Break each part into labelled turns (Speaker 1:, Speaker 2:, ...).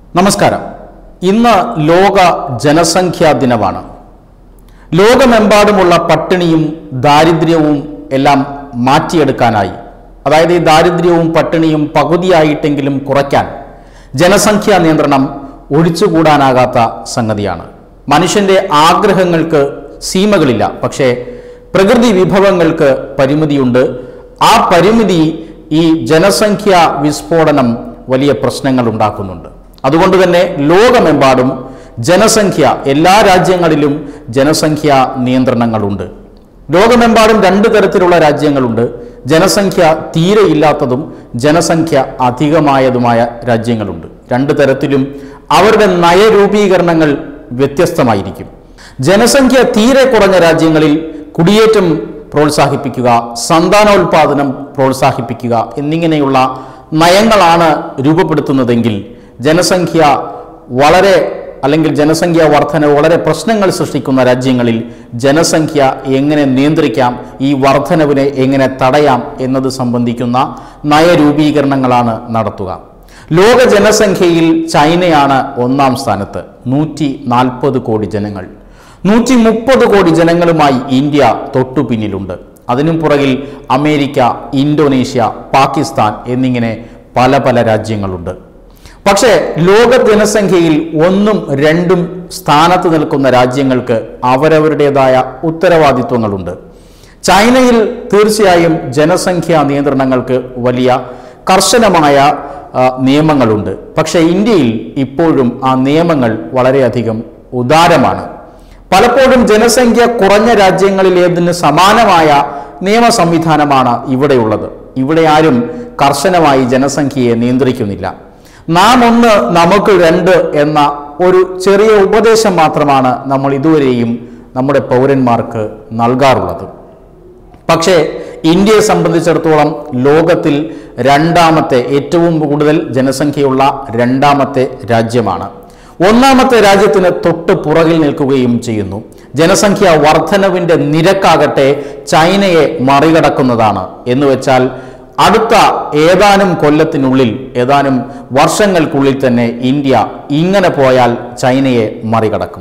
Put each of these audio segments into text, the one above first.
Speaker 1: നമസ്കാരം ഇന്ന് ലോക ജനസംഖ്യാ ദിനമാണ് ലോകമെമ്പാടുമുള്ള പട്ടിണിയും ദാരിദ്ര്യവും എല്ലാം മാറ്റിയെടുക്കാനായി അതായത് ഈ ദാരിദ്ര്യവും പട്ടിണിയും പകുതിയായിട്ടെങ്കിലും കുറയ്ക്കാൻ ജനസംഖ്യാ നിയന്ത്രണം ഒഴിച്ചുകൂടാനാകാത്ത സംഗതിയാണ് മനുഷ്യന്റെ ആഗ്രഹങ്ങൾക്ക് സീമകളില്ല പക്ഷേ പ്രകൃതി വിഭവങ്ങൾക്ക് പരിമിതിയുണ്ട് ആ പരിമിതി ഈ ജനസംഖ്യാ വിസ്ഫോടനം വലിയ പ്രശ്നങ്ങൾ ഉണ്ടാക്കുന്നുണ്ട് അതുകൊണ്ട് തന്നെ ലോകമെമ്പാടും ജനസംഖ്യ എല്ലാ രാജ്യങ്ങളിലും ജനസംഖ്യാ നിയന്ത്രണങ്ങളുണ്ട് ലോകമെമ്പാടും രണ്ട് തരത്തിലുള്ള രാജ്യങ്ങളുണ്ട് ജനസംഖ്യ തീരെ ഇല്ലാത്തതും ജനസംഖ്യ അധികമായതുമായ രാജ്യങ്ങളുണ്ട് രണ്ട് തരത്തിലും അവരുടെ നയരൂപീകരണങ്ങൾ വ്യത്യസ്തമായിരിക്കും ജനസംഖ്യ തീരെ കുറഞ്ഞ രാജ്യങ്ങളിൽ കുടിയേറ്റം പ്രോത്സാഹിപ്പിക്കുക സന്താനോൽപാദനം പ്രോത്സാഹിപ്പിക്കുക എന്നിങ്ങനെയുള്ള നയങ്ങളാണ് രൂപപ്പെടുത്തുന്നതെങ്കിൽ ജനസംഖ്യ വളരെ അല്ലെങ്കിൽ ജനസംഖ്യാ വർധന വളരെ പ്രശ്നങ്ങൾ സൃഷ്ടിക്കുന്ന രാജ്യങ്ങളിൽ ജനസംഖ്യ എങ്ങനെ നിയന്ത്രിക്കാം ഈ വർധനവിനെ എങ്ങനെ തടയാം എന്നത് സംബന്ധിക്കുന്ന നയരൂപീകരണങ്ങളാണ് നടത്തുക ലോക ജനസംഖ്യയിൽ ചൈനയാണ് ഒന്നാം സ്ഥാനത്ത് നൂറ്റി നാൽപ്പത് കോടി ജനങ്ങൾ നൂറ്റി മുപ്പത് കോടി ജനങ്ങളുമായി ഇന്ത്യ തൊട്ടു പിന്നിലുണ്ട് അതിനും പുറകിൽ അമേരിക്ക ഇന്തോനേഷ്യ പാകിസ്ഥാൻ എന്നിങ്ങനെ പല പല രാജ്യങ്ങളുണ്ട് പക്ഷേ ലോക ജനസംഖ്യയിൽ ഒന്നും രണ്ടും സ്ഥാനത്ത് നിൽക്കുന്ന രാജ്യങ്ങൾക്ക് അവരവരുടേതായ ഉത്തരവാദിത്വങ്ങളുണ്ട് ചൈനയിൽ തീർച്ചയായും ജനസംഖ്യാ നിയന്ത്രണങ്ങൾക്ക് വലിയ കർശനമായ ആ, നിയമങ്ങളുണ്ട് പക്ഷേ ഇന്ത്യയിൽ ഇപ്പോഴും ആ നിയമങ്ങൾ വളരെയധികം ഉദാരമാണ് പലപ്പോഴും ജനസംഖ്യ കുറഞ്ഞ രാജ്യങ്ങളിലേതിന് സമാനമായ നിയമ സംവിധാനമാണ് ഇവിടെയുള്ളത് ഇവിടെ ആരും കർശനമായി ജനസംഖ്യയെ നിയന്ത്രിക്കുന്നില്ല നാം ഒന്ന് നമുക്ക് രണ്ട് എന്ന ഒരു ചെറിയ ഉപദേശം മാത്രമാണ് നമ്മൾ ഇതുവരെയും നമ്മുടെ പൗരന്മാർക്ക് നൽകാറുള്ളത് പക്ഷേ ഇന്ത്യയെ സംബന്ധിച്ചിടത്തോളം ലോകത്തിൽ രണ്ടാമത്തെ ഏറ്റവും കൂടുതൽ ജനസംഖ്യയുള്ള രണ്ടാമത്തെ രാജ്യമാണ് ഒന്നാമത്തെ രാജ്യത്തിന് തൊട്ട് പുറകിൽ നിൽക്കുകയും ചെയ്യുന്നു ജനസംഖ്യ വർധനവിന്റെ നിരക്കാകട്ടെ ചൈനയെ മറികടക്കുന്നതാണ് എന്ന് വെച്ചാൽ അടുത്ത ഏതാനും കൊല്ലത്തിനുള്ളിൽ ഏതാനും വർഷങ്ങൾക്കുള്ളിൽ തന്നെ ഇന്ത്യ ഇങ്ങനെ പോയാൽ ചൈനയെ മറികടക്കും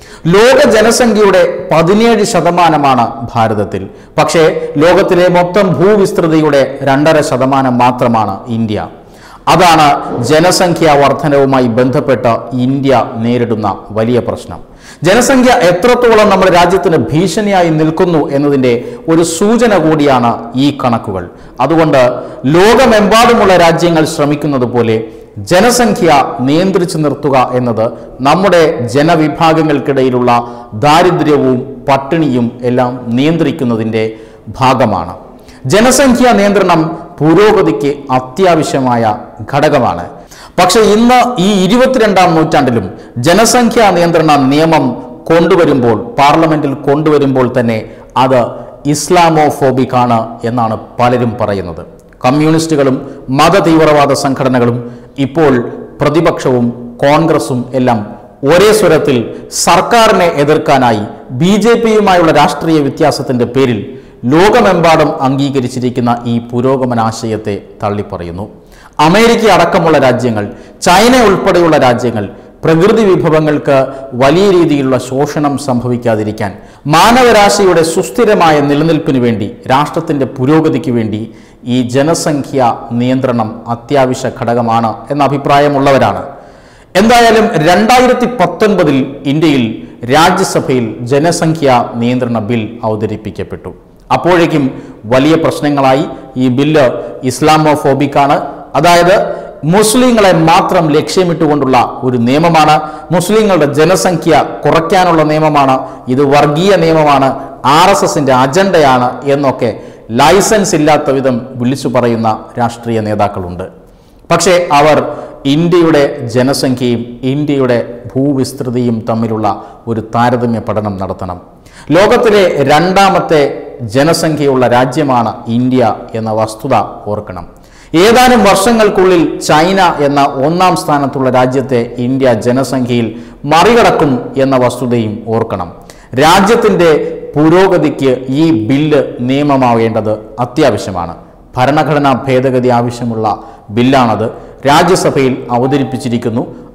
Speaker 1: ലോക ജനസംഖ്യയുടെ പതിനേഴ് ശതമാനമാണ് ഭാരതത്തിൽ പക്ഷേ ലോകത്തിലെ മൊത്തം ഭൂവിസ്തൃതിയുടെ രണ്ടര ശതമാനം മാത്രമാണ് ഇന്ത്യ അതാണ് ജനസംഖ്യാ വർധനവുമായി ബന്ധപ്പെട്ട് ഇന്ത്യ നേരിടുന്ന വലിയ പ്രശ്നം ജനസംഖ്യ എത്രത്തോളം നമ്മുടെ രാജ്യത്തിന് ഭീഷണിയായി നിൽക്കുന്നു എന്നതിൻ്റെ ഒരു സൂചന കൂടിയാണ് ഈ കണക്കുകൾ അതുകൊണ്ട് ലോകമെമ്പാടുമുള്ള രാജ്യങ്ങൾ ശ്രമിക്കുന്നത് പോലെ ജനസംഖ്യ നിയന്ത്രിച്ചു നിർത്തുക എന്നത് നമ്മുടെ ജനവിഭാഗങ്ങൾക്കിടയിലുള്ള ദാരിദ്ര്യവും പട്ടിണിയും എല്ലാം നിയന്ത്രിക്കുന്നതിൻ്റെ ഭാഗമാണ് ജനസംഖ്യാ നിയന്ത്രണം പുരോഗതിക്ക് അത്യാവശ്യമായ ഘടകമാണ് പക്ഷെ ഇന്ന് ഈ ഇരുപത്തിരണ്ടാം നൂറ്റാണ്ടിലും ജനസംഖ്യാ നിയന്ത്രണ നിയമം കൊണ്ടുവരുമ്പോൾ പാർലമെന്റിൽ കൊണ്ടുവരുമ്പോൾ തന്നെ അത് ഇസ്ലാമോഫോബിക് ആണ് എന്നാണ് പലരും പറയുന്നത് കമ്മ്യൂണിസ്റ്റുകളും മത തീവ്രവാദ സംഘടനകളും ഇപ്പോൾ പ്രതിപക്ഷവും കോൺഗ്രസും എല്ലാം ഒരേ സ്വരത്തിൽ സർക്കാരിനെ എതിർക്കാനായി ബി ജെ പിയുമായുള്ള രാഷ്ട്രീയ വ്യത്യാസത്തിന്റെ പേരിൽ ലോകമെമ്പാടും അംഗീകരിച്ചിരിക്കുന്ന ഈ പുരോഗമനാശയത്തെ തള്ളിപ്പറയുന്നു അമേരിക്ക അടക്കമുള്ള രാജ്യങ്ങൾ ചൈന ഉൾപ്പെടെയുള്ള രാജ്യങ്ങൾ പ്രകൃതി വിഭവങ്ങൾക്ക് വലിയ രീതിയിലുള്ള ശോഷണം സംഭവിക്കാതിരിക്കാൻ മാനവരാശിയുടെ സുസ്ഥിരമായ നിലനിൽപ്പിന് വേണ്ടി രാഷ്ട്രത്തിൻ്റെ പുരോഗതിക്ക് വേണ്ടി ഈ ജനസംഖ്യ നിയന്ത്രണം അത്യാവശ്യ ഘടകമാണ് എന്ന അഭിപ്രായമുള്ളവരാണ് എന്തായാലും രണ്ടായിരത്തി പത്തൊൻപതിൽ ഇന്ത്യയിൽ രാജ്യസഭയിൽ ജനസംഖ്യാ നിയന്ത്രണ ബിൽ അവതരിപ്പിക്കപ്പെട്ടു അപ്പോഴേക്കും വലിയ പ്രശ്നങ്ങളായി ഈ ബില്ല് ഇസ്ലാമോഫോബിക്കാണ് അതായത് മുസ്ലിങ്ങളെ മാത്രം ലക്ഷ്യമിട്ടുകൊണ്ടുള്ള ഒരു നിയമമാണ് മുസ്ലിങ്ങളുടെ ജനസംഖ്യ കുറയ്ക്കാനുള്ള നിയമമാണ് ഇത് വർഗീയ നിയമമാണ് ആർ എസ് എസിന്റെ അജണ്ടയാണ് എന്നൊക്കെ ലൈസൻസ് ഇല്ലാത്ത വിധം വിളിച്ചു പറയുന്ന രാഷ്ട്രീയ നേതാക്കളുണ്ട് പക്ഷേ അവർ ഇന്ത്യയുടെ ജനസംഖ്യയും ഇന്ത്യയുടെ ഭൂവിസ്തൃതിയും തമ്മിലുള്ള ഒരു താരതമ്യ പഠനം നടത്തണം ലോകത്തിലെ രണ്ടാമത്തെ ജനസംഖ്യയുള്ള രാജ്യമാണ് ഇന്ത്യ എന്ന വസ്തുത ഓർക്കണം ഏതാനും വർഷങ്ങൾക്കുള്ളിൽ ചൈന എന്ന ഒന്നാം സ്ഥാനത്തുള്ള രാജ്യത്തെ ഇന്ത്യ ജനസംഖ്യയിൽ മറികടക്കും എന്ന വസ്തുതയും ഓർക്കണം രാജ്യത്തിൻ്റെ പുരോഗതിക്ക് ഈ ബില്ല് നിയമമാവേണ്ടത് അത്യാവശ്യമാണ് ഭരണഘടനാ ഭേദഗതി ആവശ്യമുള്ള ബില്ലാണത് രാജ്യസഭയിൽ അവതരിപ്പിച്ചിരിക്കുന്നു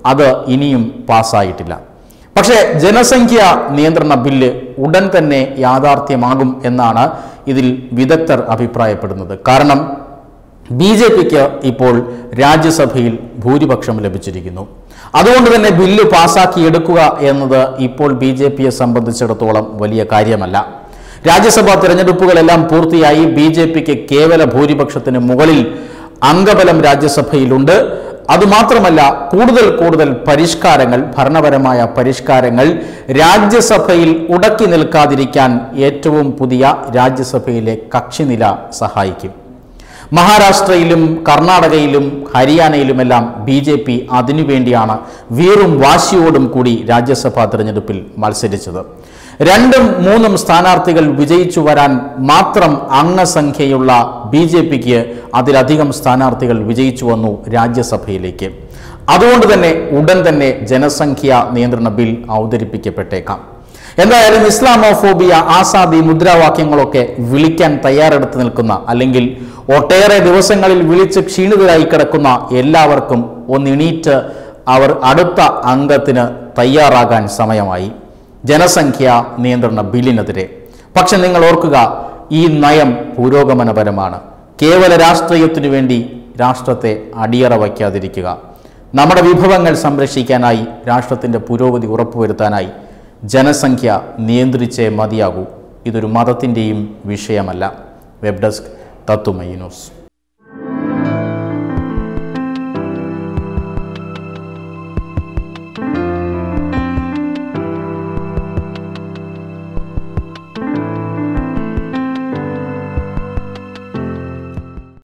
Speaker 1: അത് ഇനിയും പാസ്സായിട്ടില്ല പക്ഷേ ജനസംഖ്യ നിയന്ത്രണ ബില്ല് ഉടൻ തന്നെ യാഥാർത്ഥ്യമാകും എന്നാണ് ഇതിൽ വിദഗ്ധർ അഭിപ്രായപ്പെടുന്നത് കാരണം ബി ജെ പിക്ക് ഇപ്പോൾ രാജ്യസഭയിൽ ഭൂരിപക്ഷം ലഭിച്ചിരിക്കുന്നു അതുകൊണ്ട് തന്നെ ബില്ല് പാസാക്കിയെടുക്കുക എന്നത് ഇപ്പോൾ ബി ജെ പിയെ സംബന്ധിച്ചിടത്തോളം വലിയ കാര്യമല്ല രാജ്യസഭാ തിരഞ്ഞെടുപ്പുകളെല്ലാം പൂർത്തിയായി ബി ജെ പിക്ക് കേവല ഭൂരിപക്ഷത്തിന് മുകളിൽ അംഗബലം രാജ്യസഭയിലുണ്ട് അതുമാത്രമല്ല കൂടുതൽ കൂടുതൽ പരിഷ്കാരങ്ങൾ ഭരണപരമായ പരിഷ്കാരങ്ങൾ രാജ്യസഭയിൽ ഉടക്കി നിൽക്കാതിരിക്കാൻ ഏറ്റവും പുതിയ രാജ്യസഭയിലെ കക്ഷിനില സഹായിക്കും മഹാരാഷ്ട്രയിലും കർണാടകയിലും ഹരിയാനയിലുമെല്ലാം ബി ജെ പി അതിനുവേണ്ടിയാണ് വീറും വാശിയോടും കൂടി രാജ്യസഭാ തെരഞ്ഞെടുപ്പിൽ മത്സരിച്ചത് രണ്ടും മൂന്നും സ്ഥാനാർത്ഥികൾ വിജയിച്ചു വരാൻ മാത്രം അംഗസംഖ്യയുള്ള ബി ജെ പിക്ക് അതിലധികം സ്ഥാനാർത്ഥികൾ വിജയിച്ചു വന്നു രാജ്യസഭയിലേക്ക് അതുകൊണ്ട് തന്നെ ഉടൻ തന്നെ ജനസംഖ്യാ നിയന്ത്രണ ബിൽ അവതരിപ്പിക്കപ്പെട്ടേക്കാം എന്തായാലും ഇസ്ലാമോഫോബിയ ആസാദി മുദ്രാവാക്യങ്ങളൊക്കെ വിളിക്കാൻ തയ്യാറെടുത്ത് നിൽക്കുന്ന അല്ലെങ്കിൽ ഒട്ടേറെ ദിവസങ്ങളിൽ വിളിച്ച് ക്ഷീണിതരായി കിടക്കുന്ന എല്ലാവർക്കും ഒന്നിണീറ്റ് അവർ അടുത്ത അംഗത്തിന് തയ്യാറാകാൻ സമയമായി ജനസംഖ്യാ നിയന്ത്രണ ബില്ലിനെതിരെ പക്ഷെ നിങ്ങൾ ഓർക്കുക ഈ നയം പുരോഗമനപരമാണ് കേവല രാഷ്ട്രീയത്തിനു വേണ്ടി രാഷ്ട്രത്തെ അടിയറ വയ്ക്കാതിരിക്കുക നമ്മുടെ വിഭവങ്ങൾ സംരക്ഷിക്കാനായി രാഷ്ട്രത്തിൻ്റെ പുരോഗതി ഉറപ്പുവരുത്താനായി ജനസംഖ്യ നിയന്ത്രിച്ചേ മതിയാകൂ ഇതൊരു മതത്തിൻ്റെയും വിഷയമല്ല വെബ് ഡെസ്ക് തത്തുമൈ ന്യൂസ്